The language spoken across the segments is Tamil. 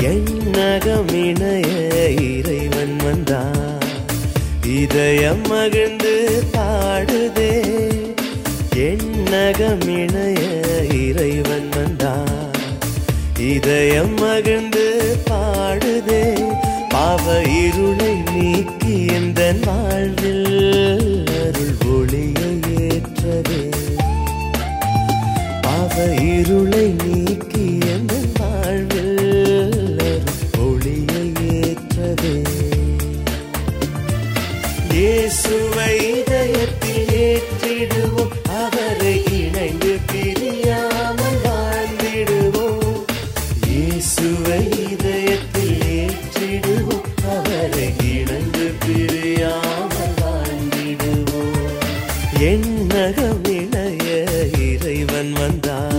எண்ணகம் இணைய இறைவன் வந்தார் இதயம் மகிழ்ந்து பாடுதே எண்ணகம் இணைய இறைவன் வந்தார் இதயம் மகிழ்ந்து பாடுதே பாவ இருளை நீக்கி எந்த வாழ்வில் அருள் ஒளியை ஏற்றதே பாவ இருளை நீக்கி எந்த வாழ்வில் அருள் ஒளியை ஏற்றதே இயேசுவை இதயத்தில் ஏற்றிடுவோம் அவரை இணைந்து பிரியாமல் வாழ்ந்திடுவோம் இயேசுவை இதயத்தில் ஏற்றிடுவோம் அவரை இணைந்து பிரியாமல் வாழ்ந்திடுவோம் எண்ணகம் இணைய இறைவன் வந்தார்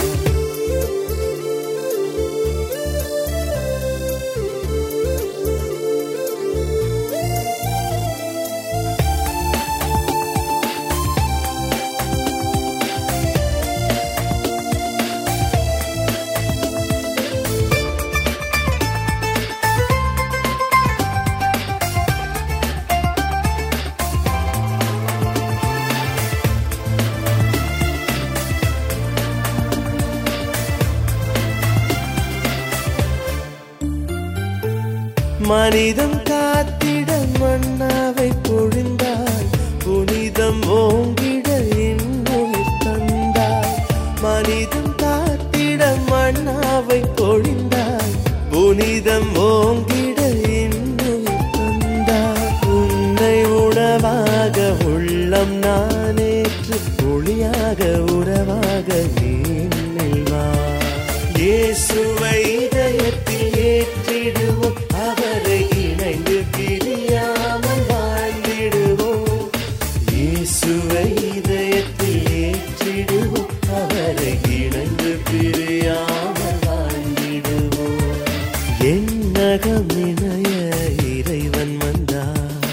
மனிதம் காத்திட மன்னாவை பொழிந்தாய் புனிதம் ஓங்கிட இன்னுயிர் தந்தாய் மனிதம் காத்திட மன்னாவை பொழிந்தாய் புனிதம் ஓங்கிட இன்னுயிர் தந்தாய் உன்னை உணவாக உள்ளம் நானேற்று ஒளியாக உறவாக நீ என்னில் வா இயேசுவை இதயத்தில் ஏற்றிடுவோம் அவரை இணைந்து பிரியாமல் வாழ்ந்திடுவோம் இயேசுவை இதயத்தில் ஏற்றிடுவோம் அவரை இணைந்து பிரியாமல் வாழ்ந்திடுவோம் எண்ணகம் இணைய இறைவன் வந்தார்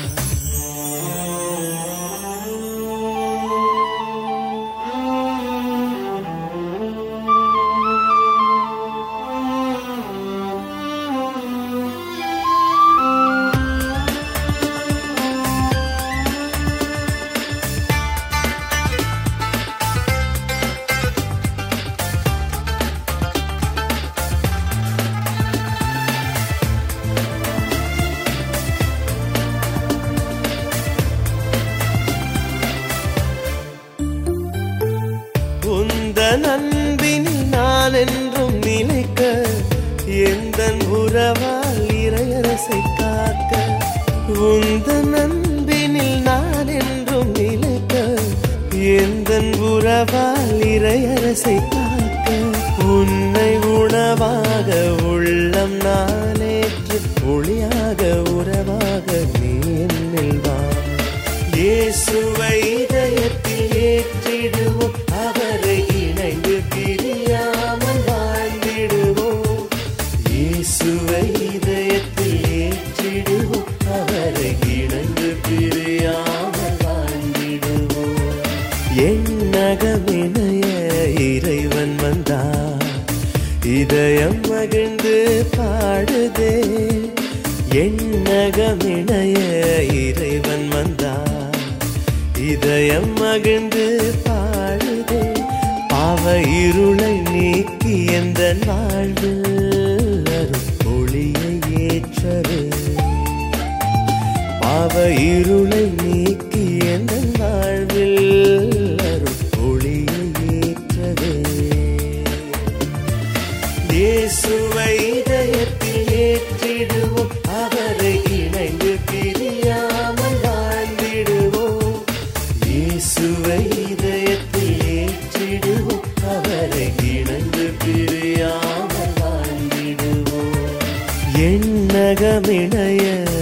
உந்த நண்பினில் நான் என்றும் நிலைக்க எந்த உறவால் இறையரசை காக்க உந்த நண்பினில் நான் என்றும் நிலைக்க எந்த உறவால் இறையரசை காக்க உன்னை உணவாக உள்ளம் நானேற்று ஒளியாக உறவாக நீ என்னில் வா இயேசுவை இதயத்தில் ஏற்றிடுவோம் அவரை இணைந்து பிரியாமல் வாழ்ந்திடுவோம் இயேசுவை இதயத்தில் ஏற்றிடுவோம் அவரை இணைந்து பிரியாமல் வாழ்ந்திடுவோம் எண்ணகம் இணைய இறைவன் வந்தார் இதயம் மகிழ்ந்து பாடுதே எண்ணகம் இணைய இறைவன் வந்தார் இதயம் மகிழ்ந்து பாடுதே பாவ இருளை நீக்கி எந்த வாழ்வில் அருள் ஒளியை ஏற்றவே பாவ இருளை நீக்கி எந்த வாழ்வில் அருள் ஒளியை ஏற்றவே இயேசுவை இதயத்தில் ஏற்றிடுவோம் அவரை இணைந்து பிரியாமல் வாழ்ந்திடுவோம் இயேசுவை இதயத்தில் ஏற்றிடுவோம் அவரை இணைந்து பிரியாமல் வாழ்ந்திடுவோம் எண்ணகமிணைய